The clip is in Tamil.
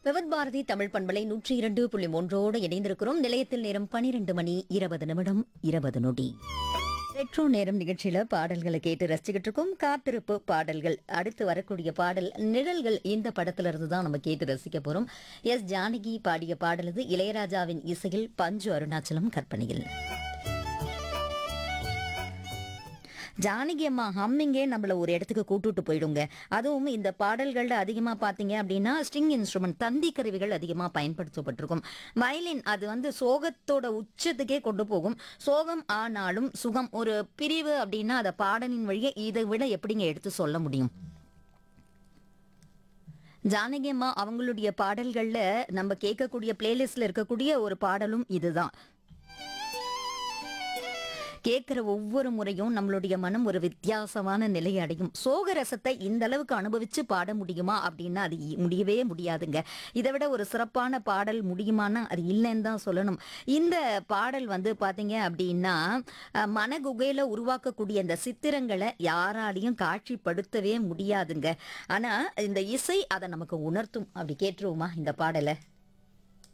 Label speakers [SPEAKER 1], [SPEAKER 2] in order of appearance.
[SPEAKER 1] விவத் பாரதி தமிழ் பண்பலை நூற்றி இரண்டு புள்ளி மூன்றோடு இணைந்திருக்கிறோம் நிலையத்தில் நேரம் பனிரெண்டு மணி இருபது நிமிடம் இருபது நொடி ரெட்ரோ நேரம் நிகழ்ச்சியில பாடல்களை கேட்டு ரசிச்சுக்கிட்டு இருக்கோம் காத்திருப்பு பாடல்கள் அடுத்து வரக்கூடிய பாடல் நிழல்கள் இந்த படத்துல இருந்து தான் நம்ம கேட்டு ரசிக்க போறோம் எஸ் ஜானகி பாடிய பாடல் இது இளையராஜாவின் இசையில் பஞ்சு அருணாச்சலம் கற்பனையில் ஜானகி அம்மா ஹம்மிங்கே நம்மள ஒரு இடத்துக்கு கூட்டுட்டு போயிடுங்க அதுவும் இந்த பாடல்கள்ல அதிகமா பாத்தீங்க அப்படின்னா ஸ்ட்ரிங் இன்ஸ்ட்ருமெண்ட் தந்தி கருவிகள் அதிகமா பயன்படுத்தப்பட்டிருக்கும் வயலின் அது வந்து சோகத்தோட உச்சத்துக்கே கொண்டு போகும் சோகம் ஆனாலும் சுகம் ஒரு பிரிவு அப்படின்னா அதை பாடலின் வழியே இதை விட எப்படிங்க எடுத்து சொல்ல முடியும் ஜானகி அம்மா அவங்களுடைய பாடல்கள்ல நம்ம கேட்கக்கூடிய பிளேலிஸ்ட்ல இருக்கக்கூடிய ஒரு பாடலும் இதுதான் கேட்கிற ஒவ்வொரு முறையும் நம்மளுடைய மனம் ஒரு வித்தியாசமான நிலையை அடையும் சோக ரசத்தை இந்த அளவுக்கு அனுபவிச்சு பாட முடியுமா அப்படின்னா அது இ- முடியவே முடியாதுங்க இதை விட ஒரு சிறப்பான பாடல் முடியுமான்னா அது இல்லைன்னு தான் சொல்லணும் இந்த பாடல் வந்து பாத்தீங்க அப்படின்னா அஹ், மனகுகையில உருவாக்கக்கூடிய இந்த சித்திரங்களை யாராலையும் காட்சிப்படுத்தவே முடியாதுங்க ஆனா இந்த இசை அதை நமக்கு உணர்த்தும் அப்படி கேட்டுருவோமா இந்த பாடலை